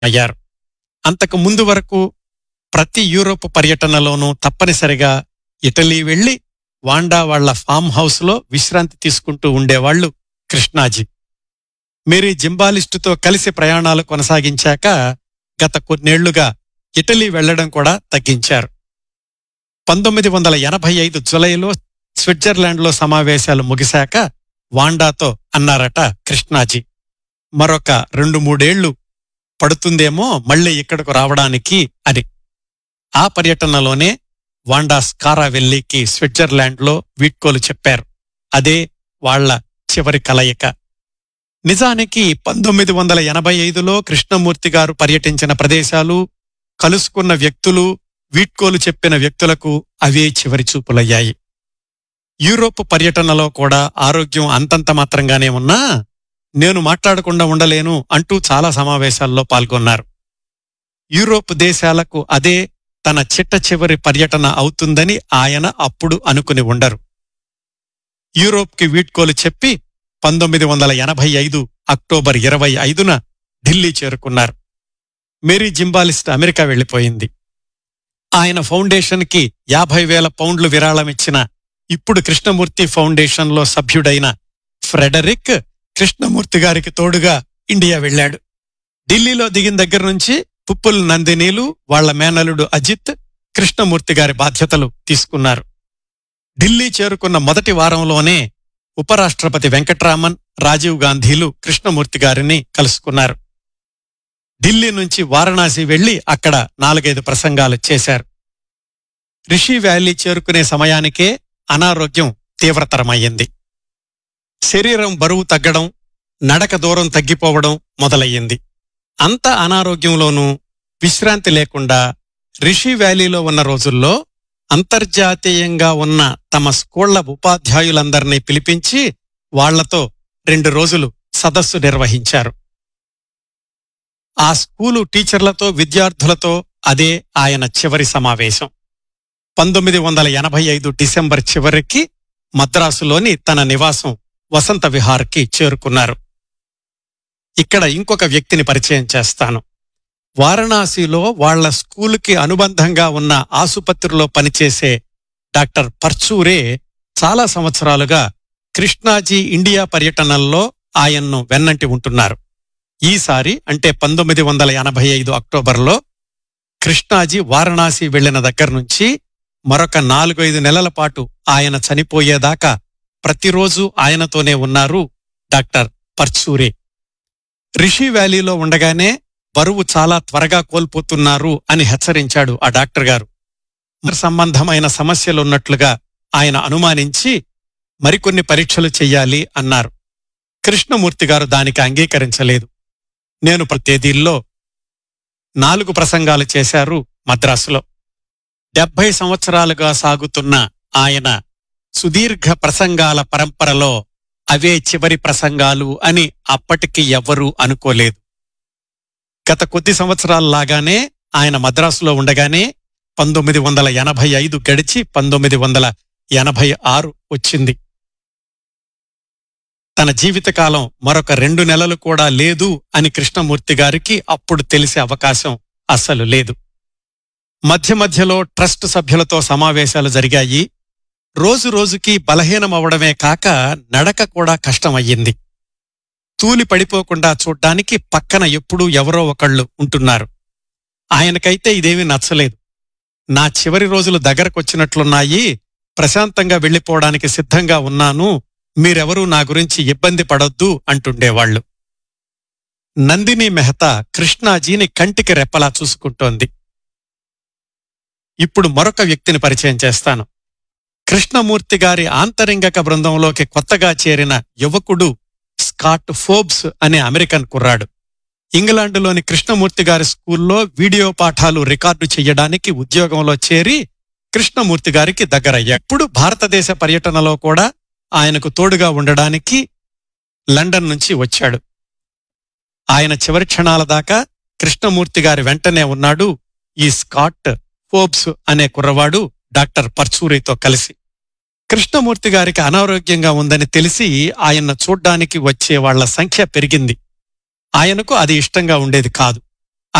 అయ్యారు అంతకు ముందు వరకు ప్రతి యూరోప్ పర్యటనలోనూ తప్పనిసరిగా ఇటలీ వెళ్లి వాండా వాళ్ల ఫామ్ హౌస్ లో విశ్రాంతి తీసుకుంటూ ఉండేవాళ్లు కృష్ణాజీ మేరీ జింబాలిస్టుతో కలిసి ప్రయాణాలు కొనసాగించాక గత కొన్నేళ్లుగా ఇటలీ వెళ్లడం కూడా తగ్గించారు పంతొమ్మిది వందల ఎనభై ఐదు జులైలో స్విట్జర్లాండ్లో సమావేశాలు ముగిశాక వాండాతో అన్నారట కృష్ణాజీ మరొక రెండు మూడేళ్లు పడుతుందేమో మళ్ళీ ఇక్కడకు రావడానికి అని ఆ పర్యటనలోనే వాండా స్కారా వెల్లీకి స్విట్జర్లాండ్లో వీడ్కోలు చెప్పారు అదే వాళ్ల చివరి కలయిక నిజానికి పంతొమ్మిది వందల ఎనభై ఐదులో కృష్ణమూర్తి గారు పర్యటించిన ప్రదేశాలు కలుసుకున్న వ్యక్తులు వీడ్కోలు చెప్పిన వ్యక్తులకు అవే చివరి చూపులయ్యాయి యూరోప్ పర్యటనలో కూడా ఆరోగ్యం అంతంత మాత్రంగానే ఉన్నా నేను మాట్లాడకుండా ఉండలేను అంటూ చాలా సమావేశాల్లో పాల్గొన్నారు యూరోప్ దేశాలకు అదే తన చిట్ట చివరి పర్యటన అవుతుందని ఆయన అప్పుడు అనుకుని ఉండరు యూరోప్కి వీడ్కోలు చెప్పి పంతొమ్మిది వందల ఎనభై ఐదు అక్టోబర్ ఇరవై ఐదున ఢిల్లీ చేరుకున్నారు మేరీ జింబాలిస్ట్ అమెరికా వెళ్లిపోయింది ఆయన ఫౌండేషన్కి యాభై వేల పౌండ్లు విరాళమిచ్చిన ఇప్పుడు కృష్ణమూర్తి ఫౌండేషన్లో సభ్యుడైన ఫ్రెడరిక్ కృష్ణమూర్తి గారికి తోడుగా ఇండియా వెళ్లాడు ఢిల్లీలో దిగిన దగ్గర నుంచి పుప్పుల్ నందినీలు వాళ్ల మేనలుడు అజిత్ కృష్ణమూర్తి గారి బాధ్యతలు తీసుకున్నారు ఢిల్లీ చేరుకున్న మొదటి వారంలోనే ఉపరాష్ట్రపతి వెంకట్రామన్ రాజీవ్ గాంధీలు కృష్ణమూర్తి గారిని కలుసుకున్నారు ఢిల్లీ నుంచి వారణాసి వెళ్లి అక్కడ నాలుగైదు ప్రసంగాలు చేశారు రిషి వ్యాలీ చేరుకునే సమయానికే అనారోగ్యం తీవ్రతరమయ్యింది శరీరం బరువు తగ్గడం నడక దూరం తగ్గిపోవడం మొదలయ్యింది అంత అనారోగ్యంలోనూ విశ్రాంతి లేకుండా రిషి వ్యాలీలో ఉన్న రోజుల్లో అంతర్జాతీయంగా ఉన్న తమ స్కూళ్ల ఉపాధ్యాయులందర్నీ పిలిపించి వాళ్లతో రెండు రోజులు సదస్సు నిర్వహించారు ఆ స్కూలు టీచర్లతో విద్యార్థులతో అదే ఆయన చివరి సమావేశం పంతొమ్మిది వందల ఎనభై ఐదు డిసెంబర్ చివరికి మద్రాసులోని తన నివాసం వసంత విహార్కి చేరుకున్నారు ఇక్కడ ఇంకొక వ్యక్తిని పరిచయం చేస్తాను వారణాసిలో వాళ్ల స్కూలుకి అనుబంధంగా ఉన్న ఆసుపత్రిలో పనిచేసే డాక్టర్ పర్చూరే చాలా సంవత్సరాలుగా కృష్ణాజీ ఇండియా పర్యటనల్లో ఆయన్ను వెన్నంటి ఉంటున్నారు ఈసారి అంటే పంతొమ్మిది వందల ఎనభై ఐదు అక్టోబర్లో కృష్ణాజీ వారణాసి వెళ్లిన దగ్గర నుంచి మరొక నాలుగైదు నెలల పాటు ఆయన చనిపోయేదాకా ప్రతిరోజు ఆయనతోనే ఉన్నారు డాక్టర్ పర్చూరే రిషి వ్యాలీలో ఉండగానే బరువు చాలా త్వరగా కోల్పోతున్నారు అని హెచ్చరించాడు ఆ డాక్టర్ గారు సంబంధమైన సమస్యలున్నట్లుగా ఆయన అనుమానించి మరికొన్ని పరీక్షలు చెయ్యాలి అన్నారు కృష్ణమూర్తి గారు దానికి అంగీకరించలేదు నేను ప్రతేదీల్లో నాలుగు ప్రసంగాలు చేశారు మద్రాసులో డెబ్బై సంవత్సరాలుగా సాగుతున్న ఆయన సుదీర్ఘ ప్రసంగాల పరంపరలో అవే చివరి ప్రసంగాలు అని అప్పటికి ఎవ్వరూ అనుకోలేదు గత కొద్ది సంవత్సరాల్లాగానే ఆయన మద్రాసులో ఉండగానే పంతొమ్మిది వందల ఎనభై ఐదు గడిచి పంతొమ్మిది వందల ఎనభై ఆరు వచ్చింది తన జీవితకాలం మరొక రెండు నెలలు కూడా లేదు అని కృష్ణమూర్తి గారికి అప్పుడు తెలిసే అవకాశం అస్సలు లేదు మధ్య మధ్యలో ట్రస్ట్ సభ్యులతో సమావేశాలు జరిగాయి రోజు రోజుకి బలహీనమవడమే కాక నడక కూడా కష్టమయ్యింది తూలి పడిపోకుండా చూడ్డానికి పక్కన ఎప్పుడూ ఎవరో ఒకళ్ళు ఉంటున్నారు ఆయనకైతే ఇదేమీ నచ్చలేదు నా చివరి రోజులు దగ్గరకొచ్చినట్లున్నాయి ప్రశాంతంగా వెళ్ళిపోవడానికి సిద్ధంగా ఉన్నాను మీరెవరూ నా గురించి ఇబ్బంది పడొద్దు అంటుండేవాళ్లు నందిని మెహతా కృష్ణాజీని కంటికి రెప్పలా చూసుకుంటోంది ఇప్పుడు మరొక వ్యక్తిని పరిచయం చేస్తాను కృష్ణమూర్తి గారి ఆంతరింగక బృందంలోకి కొత్తగా చేరిన యువకుడు స్కాట్ ఫోబ్స్ అనే అమెరికన్ కుర్రాడు ఇంగ్లాండులోని కృష్ణమూర్తి గారి స్కూల్లో వీడియో పాఠాలు రికార్డు చెయ్యడానికి ఉద్యోగంలో చేరి కృష్ణమూర్తి గారికి దగ్గరయ్యా ఇప్పుడు భారతదేశ పర్యటనలో కూడా ఆయనకు తోడుగా ఉండడానికి లండన్ నుంచి వచ్చాడు ఆయన చివరి క్షణాల దాకా కృష్ణమూర్తి గారి వెంటనే ఉన్నాడు ఈ స్కాట్ ఫోబ్స్ అనే కుర్రవాడు డాక్టర్ పర్చూరితో కలిసి కృష్ణమూర్తి గారికి అనారోగ్యంగా ఉందని తెలిసి ఆయన్ను చూడ్డానికి వచ్చే వాళ్ల సంఖ్య పెరిగింది ఆయనకు అది ఇష్టంగా ఉండేది కాదు